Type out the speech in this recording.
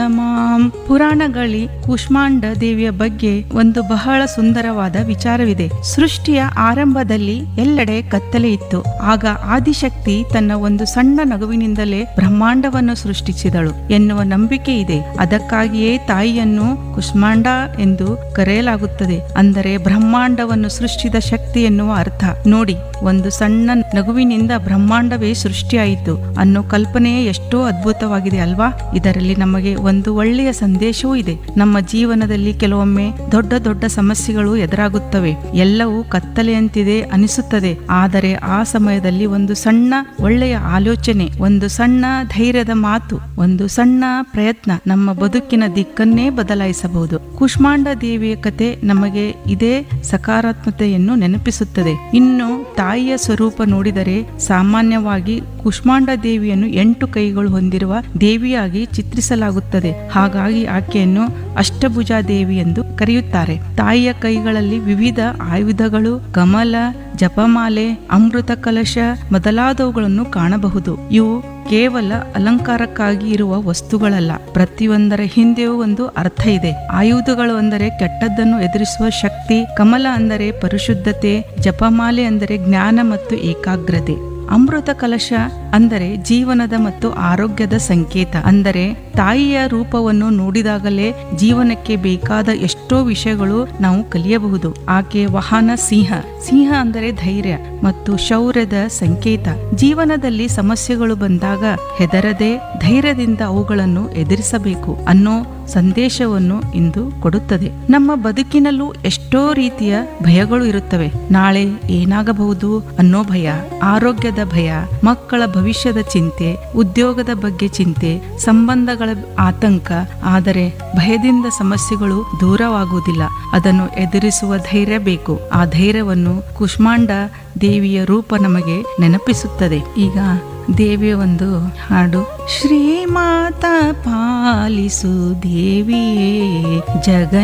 ಮಾಂ ಪುರಾಣಗಳಿ ಕೂಷ್ಮಾಂಡ ದೇವಿಯ ಬಗ್ಗೆ ಒಂದು ಬಹಳ ಸುಂದರವಾದ ವಿಚಾರವಿದೆ ಸೃಷ್ಟಿಯ ಆರಂಭದಲ್ಲಿ ಎಲ್ಲೆಡೆ ಕತ್ತಲೆ ಇತ್ತು ಆಗ ಆದಿಶಕ್ತಿ ತನ್ನ ಒಂದು ಸಣ್ಣ ನಗುವಿನಿಂದಲೇ ಬ್ರಹ್ಮಾಂಡವನ್ನು ಸೃಷ್ಟಿಸಿದಳು ಎನ್ನುವ ನಂಬಿಕೆ ಇದೆ ಅದಕ್ಕಾಗಿಯೇ ತಾಯಿಯನ್ನು ಕುಷ್ಮಾಂಡ ಎಂದು ಕರೆಯಲಾಗುತ್ತದೆ ಅಂದರೆ ಬ್ರಹ್ಮಾಂಡವನ್ನು ಸೃಷ್ಟಿಸಿದ ಶಕ್ತಿ ಎನ್ನುವ ಅರ್ಥ ನೋಡಿ ಒಂದು ಸಣ್ಣ ನಗುವಿನಿಂದ ಬ್ರಹ್ಮಾಂಡವೇ ಸೃಷ್ಟಿಯಾಯಿತು ಅನ್ನೋ ಕಲ್ಪನೆಯೇ ಎಷ್ಟೋ ಅದ್ಭುತವಾಗಿದೆ ಅಲ್ವಾ ಇದರಲ್ಲಿ ನಮಗೆ ಒಂದು ಒಳ್ಳೆಯ ಸಂದೇಶವೂ ಇದೆ ನಮ್ಮ ಜೀವನದಲ್ಲಿ ಕೆಲವೊಮ್ಮೆ ದೊಡ್ಡ ದೊಡ್ಡ ಸಮಸ್ಯೆಗಳು ಎದುರಾಗುತ್ತವೆ ಎಲ್ಲವೂ ಕತ್ತಲೆಯಂತಿದೆ ಅನಿಸುತ್ತದೆ ಆದರೆ ಆ ಸಮಯದಲ್ಲಿ ಒಂದು ಸಣ್ಣ ಒಳ್ಳೆಯ ಆಲೋಚನೆ ಒಂದು ಸಣ್ಣ ಧೈರ್ಯದ ಮಾತು ಒಂದು ಸಣ್ಣ ಪ್ರಯತ್ನ ನಮ್ಮ ಬದುಕಿನ ದಿಕ್ಕನ್ನೇ ಬದಲಾಯಿಸಬಹುದು ಕುಷ್ಮಾಂಡ ದೇವಿಯ ಕತೆ ನಮಗೆ ಇದೇ ಸಕಾರಾತ್ಮತೆಯನ್ನು ನೆನಪಿಸುತ್ತದೆ ಇನ್ನು ತಾಯಿಯ ಸ್ವರೂಪ ನೋಡಿದರೆ ಸಾಮಾನ್ಯವಾಗಿ ಕುಷ್ಮಾಂಡ ದೇವಿಯನ್ನು ಎಂಟು ಕೈಗಳು ಹೊಂದಿರುವ ದೇವಿಯಾಗಿ ಚಿತ್ರಿಸಲಾಗುತ್ತದೆ ಹಾಗಾಗಿ ಆಕೆಯನ್ನು ಅಷ್ಟಭುಜಾ ದೇವಿ ಎಂದು ಕರೆಯುತ್ತಾರೆ ತಾಯಿಯ ಕೈಗಳಲ್ಲಿ ವಿವಿಧ ಆಯುಧಗಳು ಕಮಲ ಜಪಮಾಲೆ ಅಮೃತ ಕಲಶ ಮೊದಲಾದವುಗಳನ್ನು ಕಾಣಬಹುದು ಇವು ಕೇವಲ ಅಲಂಕಾರಕ್ಕಾಗಿ ಇರುವ ವಸ್ತುಗಳಲ್ಲ ಪ್ರತಿಯೊಂದರ ಹಿಂದೆಯೂ ಒಂದು ಅರ್ಥ ಇದೆ ಆಯುಧಗಳು ಅಂದರೆ ಕೆಟ್ಟದ್ದನ್ನು ಎದುರಿಸುವ ಶಕ್ತಿ ಕಮಲ ಅಂದರೆ ಪರಿಶುದ್ಧತೆ ಜಪಮಾಲೆ ಅಂದರೆ ಜ್ಞಾನ ಮತ್ತು ಏಕಾಗ್ರತೆ ಅಮೃತ ಕಲಶ ಅಂದರೆ ಜೀವನದ ಮತ್ತು ಆರೋಗ್ಯದ ಸಂಕೇತ ಅಂದರೆ ತಾಯಿಯ ರೂಪವನ್ನು ನೋಡಿದಾಗಲೇ ಜೀವನಕ್ಕೆ ಬೇಕಾದ ಎಷ್ಟೋ ವಿಷಯಗಳು ನಾವು ಕಲಿಯಬಹುದು ಆಕೆ ವಾಹನ ಸಿಂಹ ಸಿಂಹ ಅಂದರೆ ಧೈರ್ಯ ಮತ್ತು ಶೌರ್ಯದ ಸಂಕೇತ ಜೀವನದಲ್ಲಿ ಸಮಸ್ಯೆಗಳು ಬಂದಾಗ ಹೆದರದೆ ಧೈರ್ಯದಿಂದ ಅವುಗಳನ್ನು ಎದುರಿಸಬೇಕು ಅನ್ನೋ ಸಂದೇಶವನ್ನು ಇಂದು ಕೊಡುತ್ತದೆ ನಮ್ಮ ಬದುಕಿನಲ್ಲೂ ಎಷ್ಟೋ ರೀತಿಯ ಭಯಗಳು ಇರುತ್ತವೆ ನಾಳೆ ಏನಾಗಬಹುದು ಅನ್ನೋ ಭಯ ಆರೋಗ್ಯದ ಭಯ ಮಕ್ಕಳ ಭವಿಷ್ಯದ ಚಿಂತೆ ಉದ್ಯೋಗದ ಬಗ್ಗೆ ಚಿಂತೆ ಸಂಬಂಧಗಳ ಆತಂಕ ಆದರೆ ಭಯದಿಂದ ಸಮಸ್ಯೆಗಳು ದೂರವಾಗುವುದಿಲ್ಲ ಅದನ್ನು ಎದುರಿಸುವ ಧೈರ್ಯ ಬೇಕು ಆ ಧೈರ್ಯವನ್ನು ಕುಷ್ಮಾಂಡ ದೇವಿಯ ರೂಪ ನಮಗೆ ನೆನಪಿಸುತ್ತದೆ ಈಗ ದೇವಿಯ ಒಂದು ಹಾಡು ಶ್ರೀಮಾತ ಪಾಲಿಸು ದೇವಿಯೇ ಜಗ